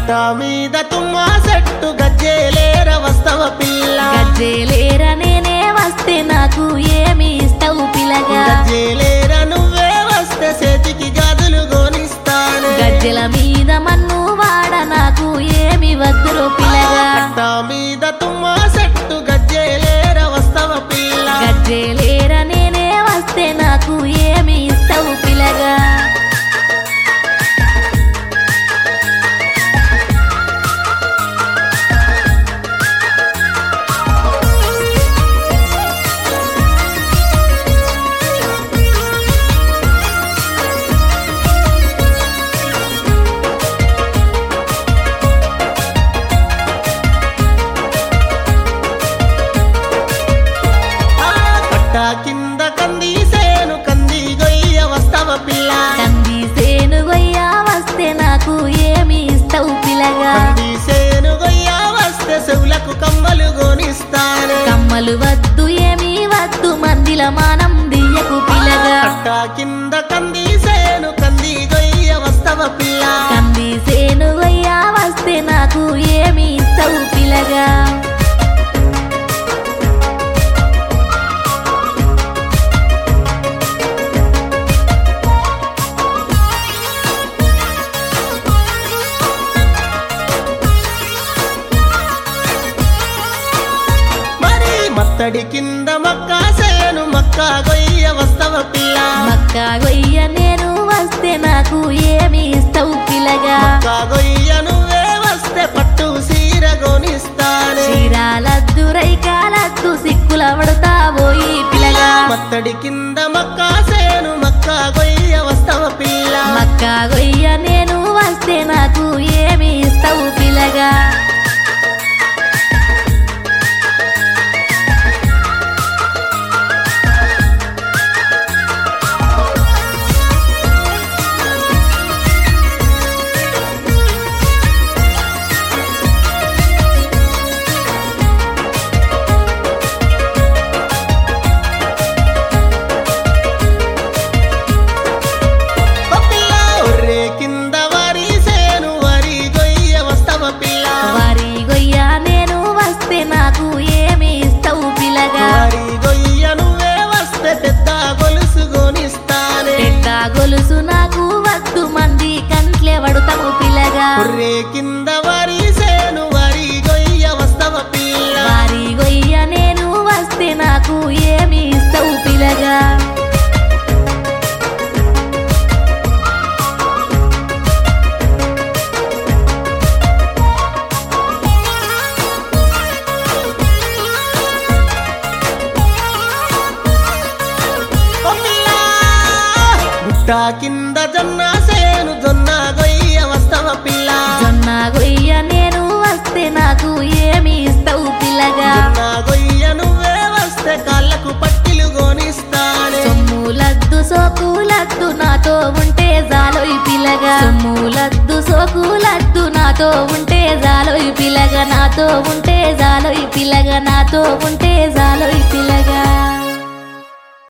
కట్ట మీద తుమ్మా చెట్టు గజ్జేలేర వస్తవ పిల్ల గజ్జేలేర నేనే వస్తే నాకు ఏమి ఇస్తావు పిల్లగా గజ్జేలేర నువ్వే వస్తే చేతికి గాజులు గోనిస్తానే గజ్జెల మీద మన్ను వాడ నాకు ఏమి వద్దురో పిల్లగా కట్ట మీద తుమ్మా చెట్టు గజ్జేలేర వస్తవ పిల్ల గజ్జేలేర నేనే వస్తే నాకు ఏమి ఇస్తావు పిల్లగా ఆ కట్ట కింద కంది సేను కంది గొయ్య వస్తవ పిల్ల కంది సేను గొయ్య వస్తే నాకు ఏమి ఇస్తావు పిల్లగా కంది సేను గొయ్య వస్తే చెవులకు కమ్మలు గోనిస్తానే కమ్మలు వద్దు ఏమి వద్దు మందిల మానం దియ్యకు పిల్లగా కట్ట కింద కంది సేను కంది గొయ్య వస్తవ పిల్ల కంది సేను గొయ్య వస్తే నాకు ఏమి ఇస్తావు పిల్లగా మరి మత్తడి కింద మక్క సేను మక్క గొయ్య వస్తవ పిల్ల మక్క గొయ్య నేను వస్తే నాకు ఏమి ఇస్తావు పిల్లగా మక్క గొయ్య నువ్వే వస్తే పట్టు సీర గోనిస్తానే చీరాలద్దు రైకాలద్దు సిక్కుల పడతా పోయి పిల్లగా మత్తడి కింద మక్క సేను మక్క గొయ్య వస్తవ పిల్ల మక్క గొయ్య నేను వస్తే నాకు ఏమి ఇస్తావు పిల్లగా ఓ పిల్ల ఒర్రే కింద వరి సేను వరి గొయ్య వస్తవ పిల్ల వారి గొయ్య నేను వస్తే నాకు ఏమి ఇస్తావు పిల్లగా వరి గొయ్య నువ్వే వస్తే పెద్ద గొలుసు గోనిస్తానే పెద్ద గొలుసు నాకు వద్దు మంది కంట్లే పడుతాము పిల్లగా ఒర్రే కింద వరి సేను వరి గొయ్య వస్తవ పిల్ల వారి గొయ్య నేను వస్తే నాకు ఏమి ఇస్తావు పిల్లగా ఓ పిల్ల గుట్ట కింద జొన్న సేను జొన్న గొయ్య వస్తవ పిల్ల జొన్న గొయ్య నేను వస్తే నాకు ఏమి ఇస్తావు పిల్లగా జొన్న గొయ్య నువ్వే వస్తే కాళ్ళకు పట్టిలు గోనిస్తానే సొమ్ములద్దు సోకులద్దు నాతో ఉంటే జాలోయ్ పిల్లగా సొమ్ములద్దు సోకులద్దు నాతో ఉంటే జాలోయ్ పిల్లగా నాతో ఉంటే జాలోయ్ పిల్లగా నాతో ఉంటే జాలోయ్ పిల్లగా